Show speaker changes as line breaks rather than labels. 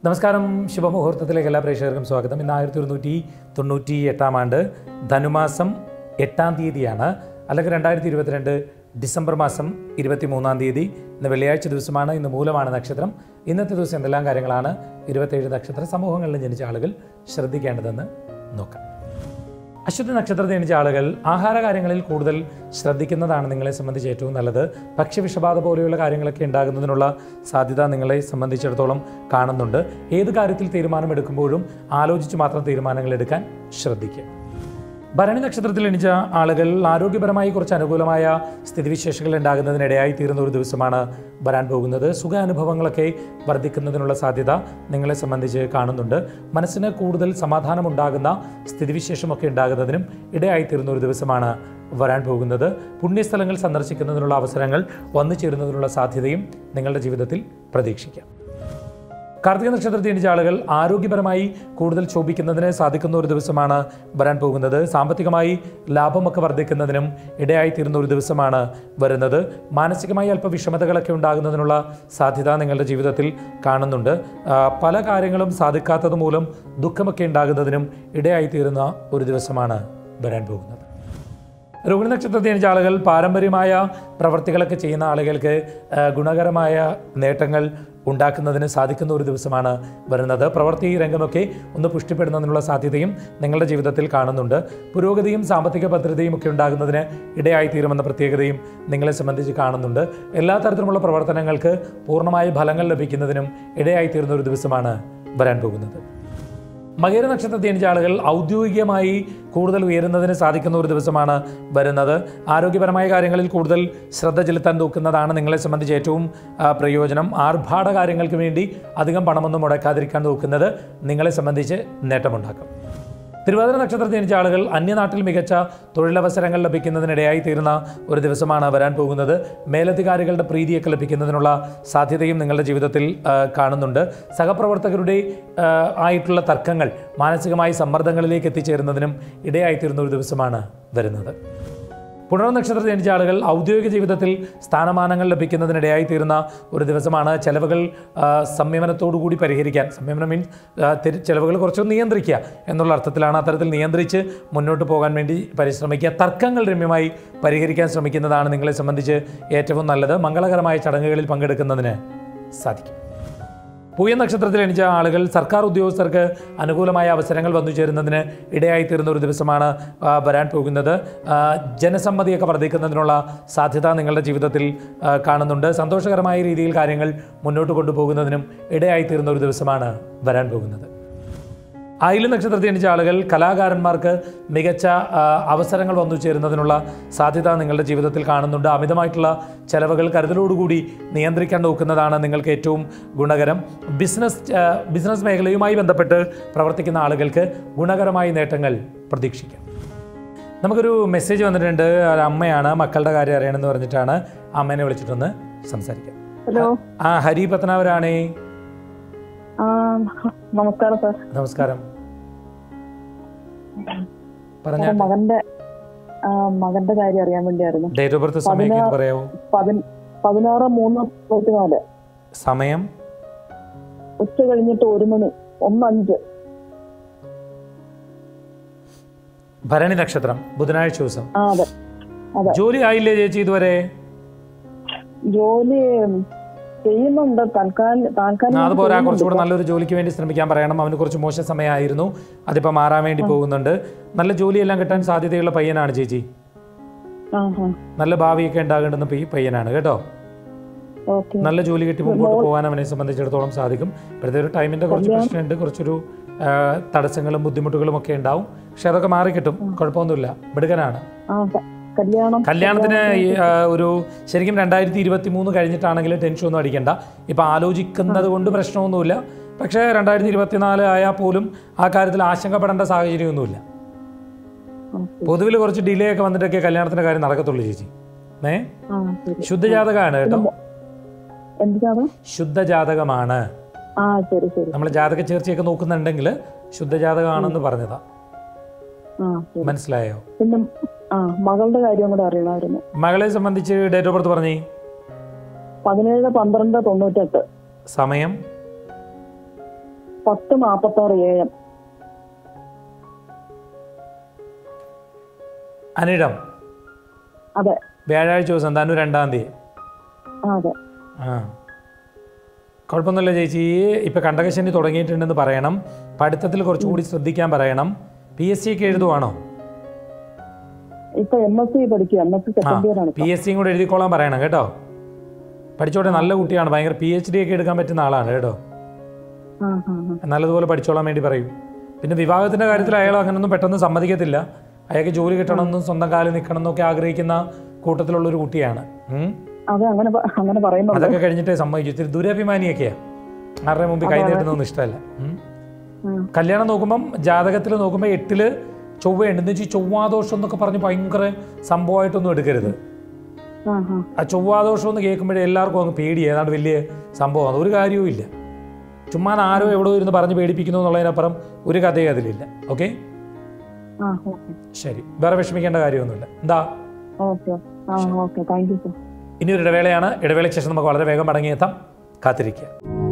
നമസ്കാരം ശുഭമുഹൂർത്തത്തിലേക്ക് എല്ലാ പ്രേക്ഷകർക്കും സ്വാഗതം ഇന്ന് ആയിരത്തി ഒരുന്നൂറ്റി തൊണ്ണൂറ്റി എട്ടാം ആണ്ട് ധനുമാസം എട്ടാം തീയതിയാണ് അല്ലെങ്കിൽ രണ്ടായിരത്തി ഇരുപത്തിരണ്ട് ഡിസംബർ മാസം ഇരുപത്തി മൂന്നാം തീയതി ഇന്ന് വെള്ളിയാഴ്ച ദിവസമാണ് ഇന്ന് മൂലമാണ് നക്ഷത്രം ഇന്നത്തെ ദിവസം എന്തെല്ലാം കാര്യങ്ങളാണ് ഇരുപത്തേഴ് നക്ഷത്ര സമൂഹങ്ങളിൽ ജനിച്ച ആളുകൾ ശ്രദ്ധിക്കേണ്ടതെന്ന് നോക്കാം അശ്വതി നക്ഷത്രത്തിൽ ജനിച്ച ആളുകൾ ആഹാര കാര്യങ്ങളിൽ കൂടുതൽ ശ്രദ്ധിക്കുന്നതാണ് നിങ്ങളെ സംബന്ധിച്ച് ഏറ്റവും നല്ലത് ഭക്ഷ്യവിഷബാധ പോലെയുള്ള കാര്യങ്ങളൊക്കെ ഉണ്ടാകുന്നതിനുള്ള സാധ്യത നിങ്ങളെ സംബന്ധിച്ചിടത്തോളം കാണുന്നുണ്ട് ഏത് കാര്യത്തിൽ തീരുമാനമെടുക്കുമ്പോഴും ആലോചിച്ച് മാത്രം തീരുമാനങ്ങൾ എടുക്കാൻ ശ്രദ്ധിക്കുക ഭരണി നക്ഷത്രത്തിൽ എണിച്ച ആളുകൾ ആരോഗ്യപരമായി കുറച്ച് അനുകൂലമായ സ്ഥിതിവിശേഷങ്ങൾ ഉണ്ടാകുന്നതിനിടയായി തീരുന്ന ഒരു ദിവസമാണ് വരാൻ പോകുന്നത് സുഖാനുഭവങ്ങളൊക്കെ വർദ്ധിക്കുന്നതിനുള്ള സാധ്യത നിങ്ങളെ സംബന്ധിച്ച് കാണുന്നുണ്ട് മനസ്സിന് കൂടുതൽ സമാധാനമുണ്ടാകുന്ന സ്ഥിതിവിശേഷമൊക്കെ ഉണ്ടാകുന്നതിനും ഇടയായി തീരുന്ന ഒരു ദിവസമാണ് വരാൻ പോകുന്നത് പുണ്യസ്ഥലങ്ങൾ സന്ദർശിക്കുന്നതിനുള്ള അവസരങ്ങൾ വന്നു ചേരുന്നതിനുള്ള സാധ്യതയും നിങ്ങളുടെ ജീവിതത്തിൽ പ്രതീക്ഷിക്കാം കാർത്തിക നക്ഷത്രത്തിൽ ജനിച്ച ആളുകൾ ആരോഗ്യപരമായി കൂടുതൽ ശോഭിക്കുന്നതിന് സാധിക്കുന്ന ഒരു ദിവസമാണ് വരാൻ പോകുന്നത് സാമ്പത്തികമായി ലാഭമൊക്കെ വർദ്ധിക്കുന്നതിനും ഇടയായിത്തീരുന്ന ഒരു ദിവസമാണ് വരുന്നത് മാനസികമായി അല്പ വിഷമതകളൊക്കെ ഉണ്ടാകുന്നതിനുള്ള സാധ്യത നിങ്ങളുടെ ജീവിതത്തിൽ കാണുന്നുണ്ട് ആ, പല കാര്യങ്ങളും സാധിക്കാത്തത് മൂലം ദുഃഖമൊക്കെ ഉണ്ടാകുന്നതിനും ഇടയായിത്തീരുന്ന ഒരു ദിവസമാണ് വരാൻ പോകുന്നത് രോഹിണി നക്ഷത്രത്തിൽ ജനിച്ച ആളുകൾ പാരമ്പര്യമായ പ്രവർത്തികളൊക്കെ ചെയ്യുന്ന ആളുകൾക്ക് ആ, ഗുണകരമായ നേട്ടങ്ങൾ ഉണ്ടാക്കുന്നതിന് സാധിക്കുന്ന ഒരു ദിവസമാണ് വരുന്നത് പ്രവൃത്തി രംഗമൊക്കെ ഒന്ന് പുഷ്ടിപ്പെടുന്നതിനുള്ള സാധ്യതയും നിങ്ങളുടെ ജീവിതത്തിൽ കാണുന്നുണ്ട് പുരോഗതിയും സാമ്പത്തിക ഭദ്രതയും ഒക്കെ ഉണ്ടാകുന്നതിന് ഇടയായിത്തീരുമെന്ന പ്രത്യേകതയും നിങ്ങളെ സംബന്ധിച്ച് കാണുന്നുണ്ട് എല്ലാ തരത്തിലുമുള്ള പ്രവർത്തനങ്ങൾക്ക് പൂർണ്ണമായ ഫലങ്ങൾ ലഭിക്കുന്നതിനും ഇടയായിത്തീരുന്ന ഒരു ദിവസമാണ് വരാൻ പോകുന്നത് മകര നക്ഷത്രത്തിൽ ജനിച്ച ആളുകൾ ഔദ്യോഗികമായി കൂടുതൽ ഉയരുന്നതിന് സാധിക്കുന്ന ഒരു ദിവസമാണ് വരുന്നത് ആരോഗ്യപരമായ കാര്യങ്ങളിൽ കൂടുതൽ ശ്രദ്ധ ചെലുത്താൻ നോക്കുന്നതാണ് നിങ്ങളെ സംബന്ധിച്ച് ഏറ്റവും ആ, പ്രയോജനം ആർഭാട കാര്യങ്ങൾക്ക് വേണ്ടി അധികം പണമൊന്നും മുടക്കാതിരിക്കാൻ നോക്കുന്നത് നിങ്ങളെ സംബന്ധിച്ച് നേട്ടമുണ്ടാക്കും തിരുവാതിര നക്ഷത്രത്തിൽ ജനിച്ച ആളുകൾ അന്യനാട്ടിൽ മികച്ച തൊഴിലവസരങ്ങൾ ലഭിക്കുന്നതിനിടയായി തീരുന്ന ഒരു ദിവസമാണ് വരാൻ പോകുന്നത് മേലധികാരികളുടെ പ്രീതിയൊക്കെ ലഭിക്കുന്നതിനുള്ള സാധ്യതയും നിങ്ങളുടെ ജീവിതത്തിൽ ആ, കാണുന്നുണ്ട് സഹപ്രവർത്തകരുടെ ആ, ആയിട്ടുള്ള തർക്കങ്ങൾ മാനസികമായി സമ്മർദ്ദങ്ങളിലേക്ക് എത്തിച്ചേരുന്നതിനും ഇടയായിത്തീരുന്ന ഒരു ദിവസമാണ് വരുന്നത് പുണർ നക്ഷത്രത്തിൽ ജനിച്ച ആളുകൾ ഔദ്യോഗിക ജീവിതത്തിൽ സ്ഥാനമാനങ്ങൾ ലഭിക്കുന്നതിനിടയായി തീരുന്ന ഒരു ദിവസമാണ് ചെലവുകൾ ആ, സംയമനത്തോടു കൂടി പരിഹരിക്കാൻ സംയമനം മീൻസ് ചെലവുകൾ കുറച്ചൊന്ന് നിയന്ത്രിക്കുക എന്നുള്ള അർത്ഥത്തിലാണ് അത്തരത്തിൽ നിയന്ത്രിച്ച് മുന്നോട്ട് പോകാൻ വേണ്ടി പരിശ്രമിക്കുക തർക്കങ്ങൾ രമ്യമായി പരിഹരിക്കാൻ ശ്രമിക്കുന്നതാണ് നിങ്ങളെ സംബന്ധിച്ച് ഏറ്റവും നല്ലത് മംഗളകരമായ ചടങ്ങുകളിൽ പങ്കെടുക്കുന്നതിന് സാധിക്കും പൂയ നക്ഷത്രത്തിൽ എണിച്ച ആളുകൾ സർക്കാർ ഉദ്യോഗസ്ഥർക്ക് അനുകൂലമായ അവസരങ്ങൾ വന്നു ചേരുന്നതിന് ഇടയായിത്തീരുന്ന ഒരു ദിവസമാണ് ആ, വരാൻ പോകുന്നത് ആ, ജനസമ്മതിയൊക്കെ വർദ്ധിക്കുന്നതിനുള്ള സാധ്യത നിങ്ങളുടെ ജീവിതത്തിൽ ആ, കാണുന്നുണ്ട് സന്തോഷകരമായ രീതിയിൽ കാര്യങ്ങൾ മുന്നോട്ട് കൊണ്ടുപോകുന്നതിനും ഇടയായിത്തീരുന്ന ഒരു ദിവസമാണ് വരാൻ പോകുന്നത് ആയില്യം നക്ഷത്രത്തിൽ ജനിച്ച ആളുകൾ കലാകാരന്മാർക്ക് മികച്ച ആ, അവസരങ്ങൾ വന്നു ചേരുന്നതിനുള്ള സാധ്യത നിങ്ങളുടെ ജീവിതത്തിൽ കാണുന്നുണ്ട് അമിതമായിട്ടുള്ള ചെലവുകൾ കരുതലോടുകൂടി നിയന്ത്രിക്കാൻ നോക്കുന്നതാണ് നിങ്ങൾക്ക് ഏറ്റവും ഗുണകരം ബിസിനസ് ആ, ബിസിനസ് മേഖലയുമായി ബന്ധപ്പെട്ട് പ്രവർത്തിക്കുന്ന ആളുകൾക്ക് ഗുണകരമായ നേട്ടങ്ങൾ പ്രതീക്ഷിക്കാം നമുക്കൊരു മെസ്സേജ് വന്നിട്ടുണ്ട് ഒരു അമ്മയാണ് മക്കളുടെ കാര്യം അറിയണമെന്ന് പറഞ്ഞിട്ടാണ് അമ്മേനെ വിളിച്ചിട്ടൊന്ന് സംസാരിക്കാം
ഹലോ
ആ ഹരി പത്തനാവരാണേ
ആ നമസ്കാരം സാർ
നമസ്കാരം പറഞ്ഞ
സാർ, മകന്റെ ആ, മകന്റെ കാര്യം അറിയാൻ വേണ്ടിയായിരുന്നു
ഡേറ്റ് ഓഫ് ബർത്ത് സമയമൊക്കെ ഒന്ന് പറയാമോ
പതിന പതിനാറ് മൂന്ന് ഇരുപത്തിനാല്
സമയം
ഉച്ച കഴിഞ്ഞിട്ട് ഒരു മണി ഒന്ന് അഞ്ച്
ഭരണി നക്ഷത്രം ബുധനാഴ്ച ദിവസം
ആ അതെ അതെ
ജോലി ആയില്ലേ ചേച്ചി ഇതുവരെ
ജോലി ചെയ്യുന്നുണ്ട് തൽക്കാലം
ആ,
താൽക്കാലികം
അതുപോലെ
ചെയ്യുന്നുണ്ട്.
കുറച്ചുകൂടെ നല്ലൊരു ജോലിക്ക് വേണ്ടി ശ്രമിക്കാൻ പറയണം അവന് കുറച്ച് മോശം സമയമായിരുന്നു അതിപ്പോൾ മാറാൻ വേണ്ടി പോകുന്നുണ്ട് നല്ല ജോലിയെല്ലാം കിട്ടാൻ സാധ്യതയുള്ള പയ്യനാണ് ചേച്ചി
ആ ആ
നല്ല ഭാവിയൊക്കെ ഉണ്ടാകേണ്ടുന്ന പയ്യ- പയ്യനാണ് കേട്ടോ
ഓക്കെ
നല്ല ജോലി കിട്ടി മുമ്പോട്ട് പോകാൻ അവനെ സംബന്ധിച്ചിടത്തോളം സാധിക്കും ഇപ്പോഴത്തെ ഒരു ടൈമിൻ്റെ കുറച്ച് പ്രശ്നമുണ്ട് കുറച്ചൊരു ആ, തടസ്സങ്ങളും ബുദ്ധിമുട്ടുകളും ഒക്കെ ഉണ്ടാവും പക്ഷെ അതൊക്കെ മാറിക്കിട്ടും കുഴപ്പമൊന്നുമില്ല മിടുക്കനാണ്
ആ ക- കല്യാണം
കല്യാണത്തിന് ഈ, ആ, ഒരു ശരിക്കും രണ്ടായിരത്തി ഇരുപത്തി മൂന്ന് കഴിഞ്ഞിട്ടാണെങ്കിൽ ടെൻഷൻ ഒന്നും അടിക്കണ്ട ഇപ്പം ആലോചിക്കുന്നത് കൊണ്ട് പ്രശ്നമൊന്നുമില്ല പക്ഷേ രണ്ടായിരത്തി ഇരുപത്തിനാല് ആയാൽ പോലും ആ കാര്യത്തിൽ ആശങ്കപ്പെടേണ്ട സാഹചര്യമൊന്നുമില്ല
ഓക്കെ.
പൊതുവിൽ കുറച്ച് ഡിലേ ഒക്കെ വന്നിട്ടൊക്കെ കല്യാണത്തിൻ്റെ കാര്യം നടക്കത്തുള്ളൂ ചേച്ചി ഏ
ആ ശരി
ശുദ്ധജാതകമാണ് കേട്ടോ
എന്താണ്
ശുദ്ധജാതകമാണ്
ആ ശരി ശരി
നമ്മൾ ജാതക ചേർച്ചയൊക്കെ നോക്കുന്നുണ്ടെങ്കിൽ ശുദ്ധജാതകമാണെന്ന് പറഞ്ഞതാ
ആ ശരി
മനസ്സിലായോ
പിന്നെ ആ മകളുടെ കാര്യം കൂടെ അറിയണമായിരുന്നു
മകളെ സംബന്ധിച്ച് ഡേറ്റ് ഓഫ് ബർത്ത് പറഞ്ഞേ
പതിനേഴ് പന്ത്രണ്ട് തൊണ്ണൂറ്റെട്ട്
സമയം
പത്ത് നാപ്പത്തി ആറ് എ എം
അനിടം
അതെ
വ്യാഴാഴ്ച ദിവസം ധനു രണ്ടാം തീയതി
ആ, അതെ
ആ കുഴപ്പമൊന്നുമില്ല ചേച്ചി ഇപ്പം കണ്ടകശനി തുടങ്ങിയിട്ടുണ്ടെന്ന് പറയണം പഠിത്തത്തിൽ കുറച്ചുകൂടി ശ്രദ്ധിക്കാൻ പറയണം പി എസ് സി ഒക്കെ എഴുതുവാണോ
ഇപ്പൊ എം എസ് സി പഠിക്കുക എം എസ് സി
ആ
സെക്കൻഡ് ഇയർ ആണ്
പി എസ് സിയും കൂടെ എഴുതിക്കോളാൻ പറയണം കേട്ടോ പഠിച്ചോട്ടെ നല്ല കുട്ടിയാണ് ഭയങ്കര പി എച്ച് ഡി ഒക്കെ എടുക്കാൻ പറ്റുന്ന ആളാണ് കേട്ടോ
ആ ആ ആ.
നല്ലതുപോലെ പഠിച്ചോളാൻ വേണ്ടി പറയും പിന്നെ വിവാഹത്തിൻ്റെ കാര്യത്തിൽ അയാൾ അങ്ങനൊന്നും പെട്ടെന്ന് സമ്മതിക്കത്തില്ല അയാൾക്ക് ജോലി കിട്ടണമെന്നും സ്വന്തം കാലിൽ നിൽക്കണം എന്നൊക്കെ ആഗ്രഹിക്കുന്ന കൂട്ടത്തിലുള്ള ഒരു കുട്ടിയാണ് ഉം.
അതെ അങ്ങനെ പ- അങ്ങനെ പറയുന്നുണ്ട്
അതൊക്കെ കഴിഞ്ഞിട്ടേ സമ്മതിക്കും ഇത്തിരി ദുരഭിമാനിയൊക്കെയാണ് ആരുടെ മുമ്പിൽ കൈ നീട്ടുന്നതൊന്നും ഇഷ്ടമല്ല ഉം.
ഉം.
കല്യാണം നോക്കുമ്പം ജാതകത്തിൽ നോക്കുമ്പോൾ എട്ടില് ചൊവ്വയുണ്ട് എന്ന് വെച്ചാൽ ചൊവ്വാദോഷം എന്നൊക്കെ പറഞ്ഞ് ഭയങ്കര സംഭവമായിട്ടൊന്നും എടുക്കരുത്
ആ ആ
ആ ചൊവ്വാദോഷം എന്ന് കേൾക്കുമ്പോഴേ എല്ലാവർക്കും അങ്ങ് പേടി ഏതാണ്ട് വലിയ സംഭവമാണ് ഒരു കാര്യവും ഇല്ല ചുമ്മാ ആരോ എവിടെ ഇരുന്ന് പറഞ്ഞ് പേടിപ്പിക്കുന്നു എന്നുള്ളതിനപ്പുറം ഒരു കഥയും അതിലില്ല ഓക്കെ
ആ ഓക്കെ
ശരി വേറെ വിഷമിക്കേണ്ട കാര്യമൊന്നുമില്ല എന്താ
ഓക്കെ ആ ഓക്കെ താങ്ക് യു സർ
ഇനി ഒരു ഇടവേളയാണ് ഇടവേളയ്ക്ക് ശേഷം നമുക്ക് വളരെ വേഗം മടങ്ങിയെത്താം കാത്തിരിക്കുക